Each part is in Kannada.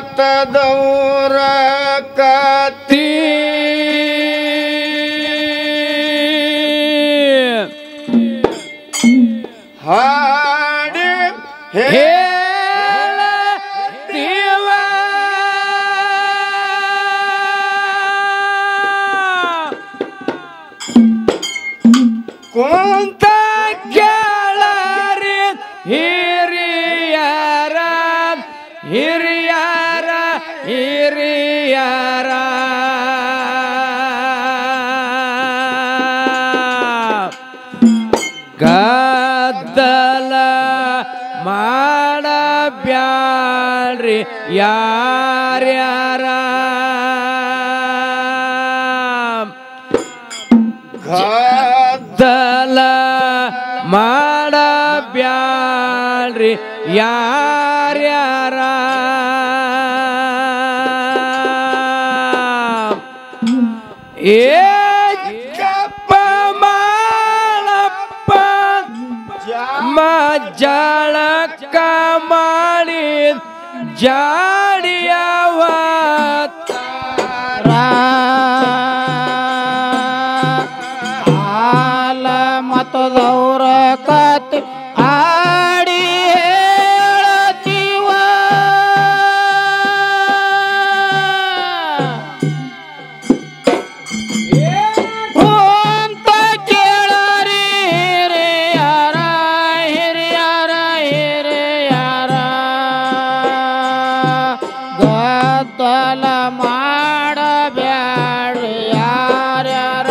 ಮತದೌರ ಕತಿ ಹಾಡಿ ಹೇಳ ದೇವ ಕುಂತ ಕೇಳರಿ ಹಿರಿಯರ ಹಿರಿಯರ ಹಿರಿಯರ ಗದ್ದಲ ಮಾಡಬ್ಯಾಡ್ರಿ ಯಾರ್ಯಾರ ಗದ್ದಲ ಮಾಡಬ್ಯಾಡ್ರಿ ಯಾರ್ಯಾರ ಏ ಕಪ್ಪ ಮಾಡಪ್ಪ ಮಜಳಕ ಮಾಡಿ ಜಾಡಿಯವ ಹಾಲ ಮತದೌರ ಕತೆ ಹಾಡಿ ಹೇಳತೀವ ಕುಂತ ಕೇಳರಿ ಹಿರಿಯರ ಹಿರಿಯರ ಹಿರಿಯರ ಗದ್ದಲ ಮಾಡಬ್ಯಾಡ್ರಿ ಯಾರ್ಯಾರ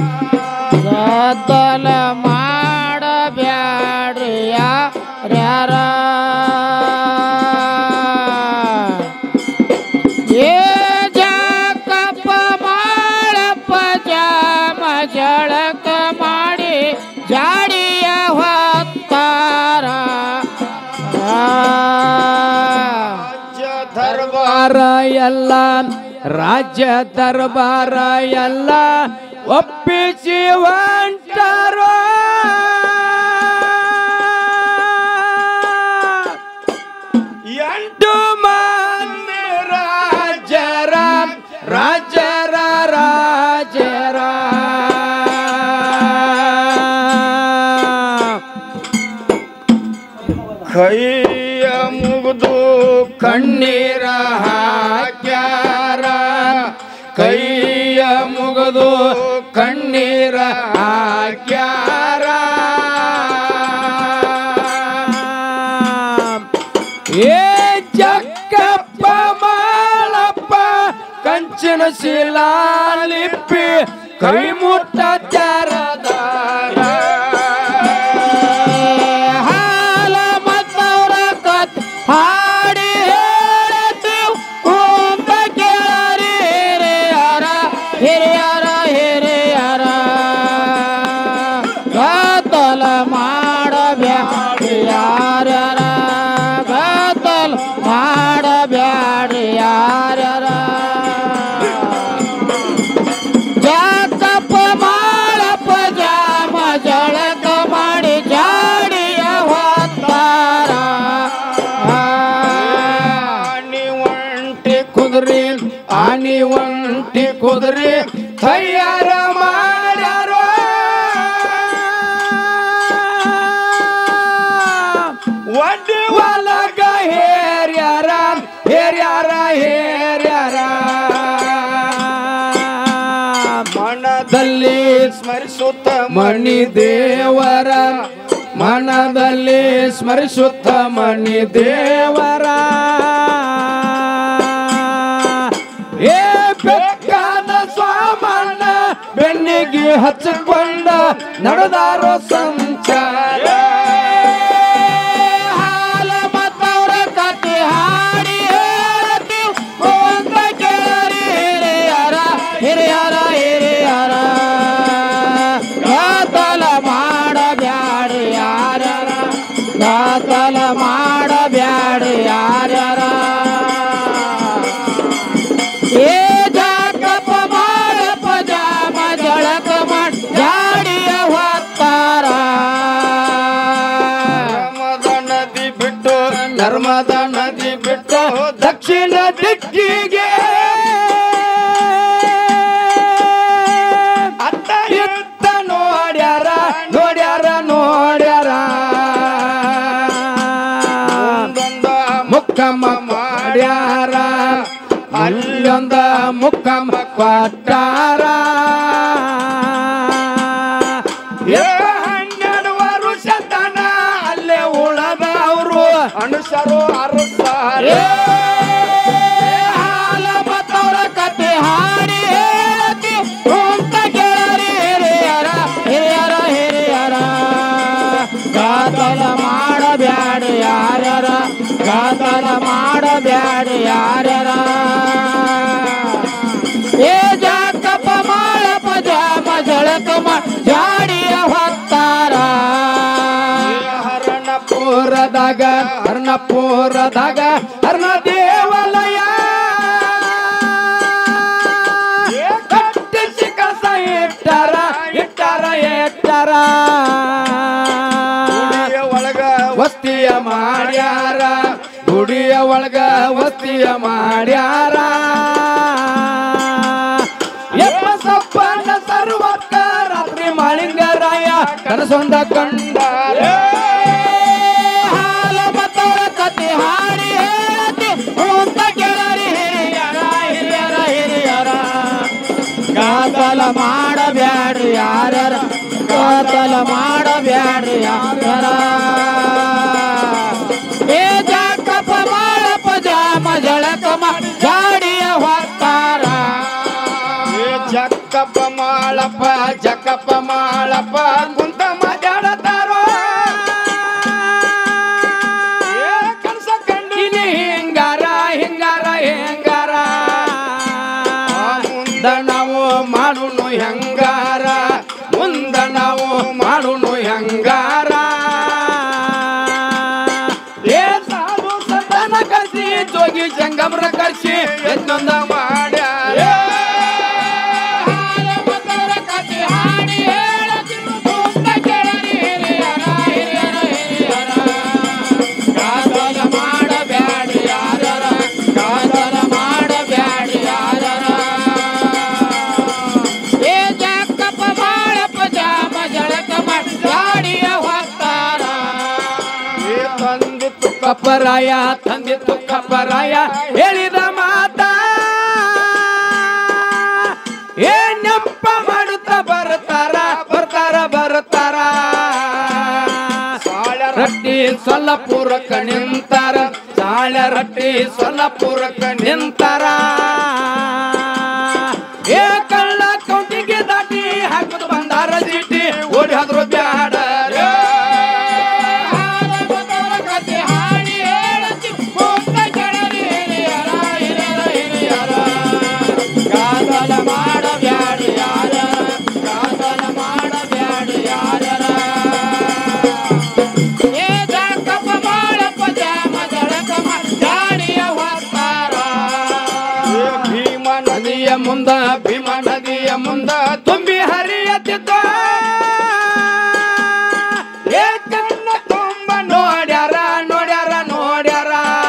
ಗದ್ದಲ ಮಾಡಬ್ಯಾಡ್ರಿ ಯಾರ್ಯಾರ ಏ ಜಾಕಪ್ಪ ಮಾಡಪ್ಪ ಜಾಮ ಜಳಕ ಮಾಡಿ ಜಾಡಿಯ ಹೊತ್ತಾರ ದರ್ಬಾರ ಎಲ್ಲ ರಾಜ್ಯ ದರ್ಬಾರ ಎಲ್ಲ ಒಪ್ಪಿಸಿ ಹೊಂಟರೋ ಎಂಟು ಮಂದಿ ರಾಜರ ರಾಜರ ರಾಜರ ಕೈಯ ಮುಗಿದು ಕಣ್ಣೀರ ಹಾಕ್ಯಾರ ಕೈಯ ಮುಗದು ಕಣ್ಣೀರ ಹಾಕ್ಯಾರ ಏ ಜಕ್ಕಪ್ಪ ಮಾಳಪ್ಪ ಕಂಚಿನ ಶಿಲಾಲಿಪ್ಪಿ ಕೈ ಮುಟ್ಟ ಚಾರದಾರ ಹಾಲ ಮತ್ತವ್ರ ಕತ್ ಹಾಡಿ ಹೇಳತೀವ್ ಕುಂತ ಕೇಳರಿ ಹಿರಿಯರ ಹಿರಿಯರ ಹಿರಿಯರ ಗದ್ದಲ ಮಾಡಬ್ಯಾಡ್ರಿ ಯಾರ್ಯಾರ ಗದ್ದಲ ಮಾಡಬ್ಯಾಡ್ರಿ ಯಾರ್ಯಾರ ಜಾಕಪ್ಪ ಮಾಡಪ್ಪ ಜಾಮ ಜಳಕ ಮಾಡಿ ಜಾಡಿಯ ಹೊತ್ತಾರ ಆಣಿ ಒಂಟಿ ಕುದುರೆ ಆನಿ ಒಂಟಿ ಕುದುರೆ ತಯಾರ ಮಾಡ್ಯಾರೋ ಒಡ್ಡಿ ಒಲಗ ಹೇರ್ಯಾರ ಹೇರ್ಯಾರ ಹೇರ್ಯಾರ ಮನದಲ್ಲಿ ಸ್ಮರಿಸುತ್ತ ಮಣಿ ದೇವರ ಮನದಲ್ಲಿ ಸ್ಮರಿಸುತ್ತ ಮಣಿ ದೇವರ ಏ ಬೆಕ್ಕಾದ ಸ್ವಾಮಣ್ಣ ಬೆನ್ನಿಗೆ ಹಚ್ಚಿಕೊಂಡ ನಡೆದಾರೋ ಸಂಚಾರ ಹಾಲ ಮತ್ತವ್ರ ಕತೆ ಹಾಡಿ ಹೇಳ್ತೀವ್ ಕುಂತ ಕೇಳರಿ ಹಿರಿಯರ ಹಿರಿಯರ ಹಿರಿಯರ ಗಾತಲ ಮಾಡಬ್ಯಾಡ್ರಿ ಯಾರ್ಯಾರ ಗಾತಲ ಮಾಡಬ್ಯಾಡ್ರಿ ಯಾರ್ಯಾರ ಏ ಜಾಕಪ್ಪ ಮಾಡಪ್ಪ ಜಾಮ ಜಳಕ ಮಾಡಿ ಜಾಡಿಯ ಹೊತ್ತಾರ ಧರ್ಮದ ನದಿ ಬಿಟ್ಟು ದಕ್ಷಿಣ ದಿಕ್ಕಿಗೆ ಅತ್ತ ಇತ್ತ ನೋಡ್ಯಾರ ನೋಡ್ಯಾರ ನೋಡ್ಯಾರ ಒಂದೊಂದ ಮುಕ್ಕಮ್ಮ ಮಾಡ್ಯಾರ ಅಲ್ಲೊಂದ ಮುಕ್ಕಮ್ಮ ಕೊಟ್ಟಾರ ಏ ಹನ್ನೆರಡು ವರ್ಷ ತನ ಅಲ್ಲೇ ಉಳದ ಅವರು ಅನುಸರು ಅರಸಾರ ಹಾಲ ಮತ್ತವರ ಕತೆ ಹಾಡಿ ಹೇಳತಿ ಅಂತ ಕೇಳರಿ ಹಿರಿಯರ ಹಿರಿಯರ ಹಿರಿಯರ ಗಾತಲ ಮಾಡಬ್ಯಾಡ ಯಾರ್ಯಾರ ಗಾತಲ ಮಾಡಬ್ಯಾಡ ಯಾರ್ಯಾರ ಏ ಜಾಕಪ್ಪ ಮಾಡಪ್ಪ ಜಾಮ ಜಳಕ ಮಾ ಜಾಡಿಯ ಹೊತ್ತಾರ ಹರಣ ಪೂರದಾಗ ಹರ್ಣಪುರದಾಗ ಹರ್ಣ ದೇವಾಲಯ ಕಟ್ಟಿಸಿ ಕಸ ಇಟ್ಟಾರ ಇಟ್ಟಾರ ಇಟ್ಟಾರ ಪುಡಿಯ ಒಳಗ ವಸ್ತಿಯ ಮಾಡ್ಯಾರ ಗುಡಿಯ ಒಳಗ ವಸ್ತಿಯ ಮಾಡ್ಯಾರ ಎಪ್ಪ ಸಪ್ಪನ ಸರ್ವಕ್ಕ ರಾತ್ರಿ ಮಾಳಿಂಗರಾಯ ಕನಸೊಂದ ಕಂಡಾರ ಹಾಲ ಮತ್ತವರ ಕತೆ ಹಾಡಿ ಹೇಳತಿ ಅಂತ ಕೇಳರಿ ಹಿರಿಯರ ಹಿರಿಯರ ಹಿರಿಯರ ಗಾತಲ ಮಾಡಬ್ಯಾಡ್ರಿ ಯಾರ್ಯಾರ ಗಾತಲ ಮಾಡಬ್ಯಾಡ್ರಿ ಯಾರ್ಯಾರ ಏ ಜಾಕಪ್ಪ ಮಾಡಪ್ಪ ಜಾಮ ಜಳಕ ಮಾಡಿ ಗಾಡಿಯ ಹೊತ್ತಾರ ಏ ಜಕ್ಕಪ್ಪ ಮಾಳಪ್ಪ ಜಕ್ಕಪ್ಪ ಮಾಳಪ್ಪ ಕುಂತ ಮಾತಾಡತಾರೋ ಏ ಕನಸ ಕಂಡು ಇಲ್ಲಿ ಹಿಂಗಾರ ಹಿಂಗಾರ ಹಿಂಗಾರ ಮುಂದ ನಾವು ಮಾಡುನು ಹೆಂಗಾರ ಮುಂದ ನಾವು ಮಾಡುನು ಹೆಂಗಾರ ಏ ಸಾಧು ಸಂತನ ಕರ್ಸಿ ಜೋಗಿ ಜಂಗಮ್ರ ಕರ್ಸಿ ಎನ್ನೊಂದ ಮಾಡ್ಯಾರ ಹಾಲ ಮತ್ತವರ ಕತೆ ಹಾಡಿ ಹೇಳತಿ ಅಂತ ಕೇಳರಿ ಹಿರಿಯರ ಹಿರಿಯರ ಹಿರಿಯರ ಗಾದಲ ಮಾಡಬ್ಯಾಡ್ರಿ ಯಾರರ ಗಾದಲ ಮಾಡಬ್ಯಾಡ್ರಿ ಯಾರರ ಏ ಜಕ್ಕಪ್ಪ ಬಾಳಪ್ಪ ಜಾಮ ಜಳಕ ಮಾಡಿ ಗಾಡಿಯ ಹೊತ್ತಾರ ಏ ತಂದಿತ್ತು ಕಪ್ಪರಾಯ ತಂದಿತ್ತು ಕಪ್ಪರಾಯ ಹೇಳಿದ ಮಾತ ಏ ನೆಂಪ ಮಾಡುತ್ತಾ ಬರ್ತಾರ ಬರ್ತಾರ ಬರ್ತಾರ ಸಾಳ್ಯ ರಟ್ಟಿ ಸೊಲ್ಲಪುರಕ್ಕ ನಿಂತಾರ ಸಾಳ ರಟ್ಟಿ ಸೊಲ್ಲಪುರಕ್ಕ ನಿಂತಾರ ಏ ಕಳ್ಳ ಕೌಂಟಿಗೆ ದಾಟಿ ಹಾಕುದು ಬಂದಾರ ಚೀಟಿ ಓಡಿ ಹೋದ್ರು ಬ್ಯಾಡ ಹಾಲ ಮತ್ತವರ ಕತೆ ಹಾಡಿ ಹೇಳತಿ ಮುಂದ ಕೇಳರಿ ಹಿರಿಯರ ಹಿರಿಯರ ಹಿರಿಯರ ಗಾದಲ ಮಾಡಬ್ಯಾಡ್ರಿ ಯಾರ್ಯಾರ ಗಾದಲ ಮಾಡಬ್ಯಾಡ್ರಿ ಯಾರ್ಯಾರ ಏ ಜಾಕಪ್ಪ ಮಾಡಪ್ಪ ಜಾಮ ಜಳಕ ಮಾಡಿ ಗಾಡಿಯ ಹೊತ್ತಾರ ಏ ಭೀಮ ನದಿ ನದಿಯ ಮುಂದ ಭೀಮ ನದಿಯ ಮುಂದ ತುಂಬಿ ಹರಿಯತ್ತಿದ್ದ ಏ ಕಣ್ಣ ತುಂಬ ನೋಡ್ಯಾರ ನೋಡ್ಯಾರ ನೋಡ್ಯಾರ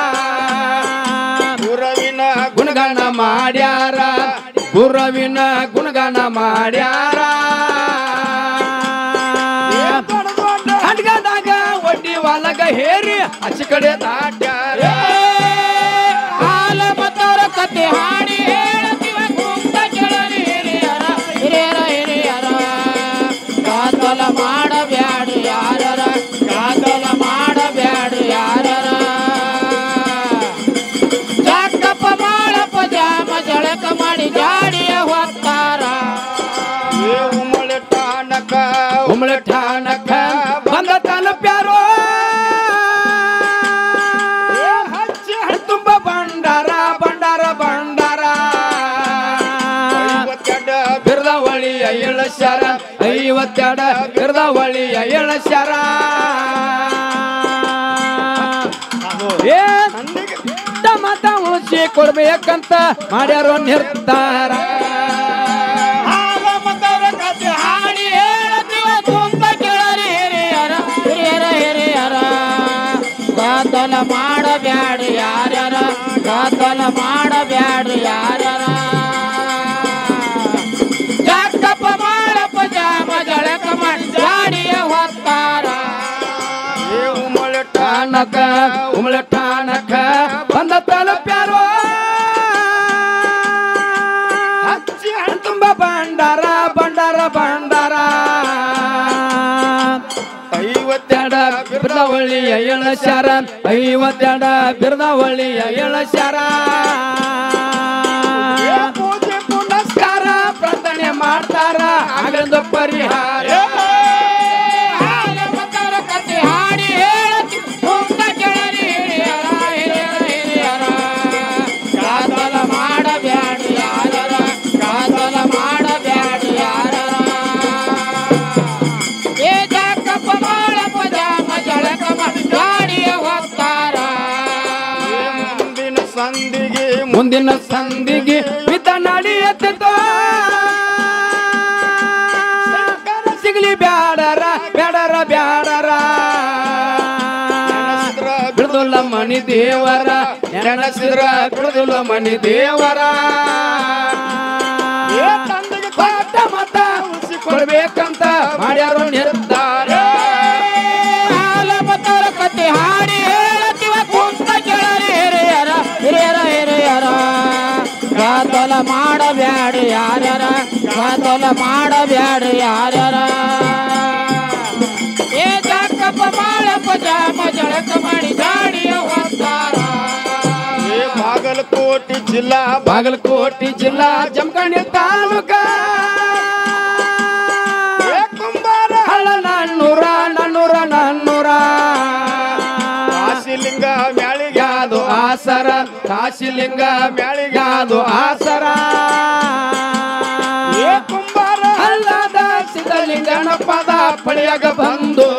ಗುರವಿನ ಗುಣಗಾನ ಮಾಡ್ಯಾರ ಗುರವಿನ ಗುಣಗಾನ ಮಾಡ್ಯಾರ ಹಡ್ಗದಾಗ ಒಡ್ಡಿ ಒಳಗ ಹೇರಿ ಆಚೆ ಕಡೆ ದಾಟ್ಯಾರ ಹಾಲ ಮತ್ತವರ ಕತೆ ಹಾಡಿ ಹೇಳತಿವ ಕುಂತ ಕೇಳಲಿ ಹಿರಿಯರ ಹಿರಿಯರ ಹಿರಿಯರ ಗಾದಲ ಮಾಡಬ್ಯಾಡ್ರಿ ಯಾರರ ಗಾದಲ ಮಾಡಬ್ಯಾಡ್ರಿ ಯಾರರ ಜಾಕಪ್ಪ ಮಾಡಪ್ಪ ಜಾಮ ಜಳಕ ಮಾಡಿ ಗಾಡಿಯ ಹೊತ್ತಾರ ಏ ಉಮಳೆ ಟಾನಕ ಉಮಳೆ ಠಾಣಕ್ಕ ಬಂದ ತಲುಪ್ಯಾರೋ ಹಚ್ಚಿ ತುಂಬ ಬಂಡಾರ ಬಂಡಾರ ಬಂಡಾರ ಐವತ್ತೆರಡ ಬಿರ್ದವಳಿಯ ಎಳಸ್ಯಾರ ಐವತ್ತೆರಡ ಬಿರ್ದವಳಿಯ ಎಳಸ್ಯಾರ ಏ ನಂದಿಗೆ ಮತ ಉಳಿಸಿ ಕೊಡ್ಬೇಕಂತ ಮಾಡ್ಯಾರೋ ನಿರ್ಧಾರ ಹಾಲ ಮತ್ತವರ ಕತೆ ಹಾಡಿ ಹೇಳತಿವ ಕುಂತ ಕೇಳರಿ ಹಿರಿಯರ ಹಿರಿಯರ ಹಿರಿಯರ ಗಾದಲ ಮಾಡಬ್ಯಾಡ್ರಿ ಮಾಡಬ್ಯಾಡ್ರಿ ಯಾರ್ಯಾರ ಗದ್ದಲ ಮಾಡಬ್ಯಾಡ್ರಿ ಯಾರ್ಯಾರ ಜಕ್ಕಪ್ಪ ಮಾಡಪ್ಪ ಜಾಮ ಜಳಕ ಮಾಡಿ ಗಾಡಿಯ ಹೊತ್ತಾರ ಏ ಉಮಳೆ ಠಾಣಕ ಉಮಳ ಠಾಣಕ ಬಂದ ತಲುಪ್ಯಾರೋ ಹಚ್ಚಿ ಹಣ್ಣು ತುಂಬ ಭಂಡಾರ ಭಂಡಾರ ಭಂಡಾರ ಐವತ್ತೆರಡ ಬಿರ್ದವಳ್ಳಿಯ ಎಳಸ್ಯಾರ ಐವತ್ತೆರಡ ಬಿರ್ದವಳ್ಳಿಯ ಎಳಸ್ಯಾರ ಪೂಜೆ ಪುನಸ್ಕಾರ ನಮಸ್ಕಾರ ಪ್ರಾರ್ಥನೆ ಮಾಡ್ತಾರ ಆಗಂದು ಪರಿಹಾರ ಹಾಲಮತರ ಕಥೆ ಹಾಡಿ ಹೇಳತಿ ಮುಂದ ಕೆಳರಿ ಹಿರಿಯರ ಹಿರಿಯರ ಹಿರಿಯರ ಗದ್ದಲ ಮಾಡಬ್ಯಾಡ್ರಿ ಯಾರ್ಯಾರ ಗದ್ದಲ ಮಾಡಬ್ಯಾಡ್ರಿ ಯಾರ್ಯಾರ ಏ ಜಕ್ಕಪ್ಪ ಮಾಡಪ್ಪ ಜಾಮ ಜಳಕ ಮಾಡಿ ಗಾಡಿಯ ಹೋಗ್ತಾರ ಮುಂದಿನ ಸಂದಿಗೆ ಮುಂದಿನ ಸಂದಿಗೆ ಮಿತ ನಡೆಯತ್ತೋ ಸಿಗಲಿ ಬ್ಯಾಡರ ಬ್ಯಾಡರ ಬ್ಯಾಡರ ಬಿಡುದಿಲ್ಲ ಮಣಿ ದೇವರ ನೆನಸಿದ್ರ ಬಿಡುದಿಲ್ಲ ಮಣಿ ದೇವರ ಏ ತಂದೆಗೆ ಪಾಠ ಮತ ಕೊಡ್ಬೇಕಂತ ಮಾಡ್ಯಾರು ನಿರ್ಧಾರ ಹಾಲಮತರ ಕಥೆ ಹಾಡಿ ಹೇಳತಿವ ಕುಂತ ಕೆಳರಿ ಹಿರಿಯರ ಹಿರಿಯರ ಹಿರಿಯರ ಗದ್ದಲ ಮಾಡಬ್ಯಾಡ್ರಿ ಯಾರ್ಯಾರ ಗದ್ದಲ ಮಾಡಬ್ಯಾಡ್ರಿ ಯಾರ್ಯಾರ ಏ ಜಕ್ಕಪ್ಪ ಮಾಡಪ್ಪ ಜಾಮ ಜಳಕ ಮಾಡಿ ಗಾಡಿಯ ಹೊತ್ತಾರ ಏ ಬಾಗಲಕೋಟೆ ಜಿಲ್ಲಾ ಬಾಗಲಕೋಟೆ ಜಿಲ್ಲಾ ಜಮಖಂಡಿ ತಾಲೂಕ ಏ ಕುಂಬಾರ ಹಳ್ಳ ನನ್ನೂರ ನನ್ನೂರ ನನ್ನೂರ ಕಾಶಿಲಿಂಗ ಮ್ಯಾಳಿಗೆ ಯಾದು ಆಸರ ಕಾಶಿಲಿಂಗ ಮ್ಯಾಳಿಗಾದು ಆಸರ ಏ ಕುಂಬಾರ ಅಲ್ಲದ ಸಿದ್ಧಲಿಂಗನ ಪದ ಪಡೆಯಾಗ ಬಂದು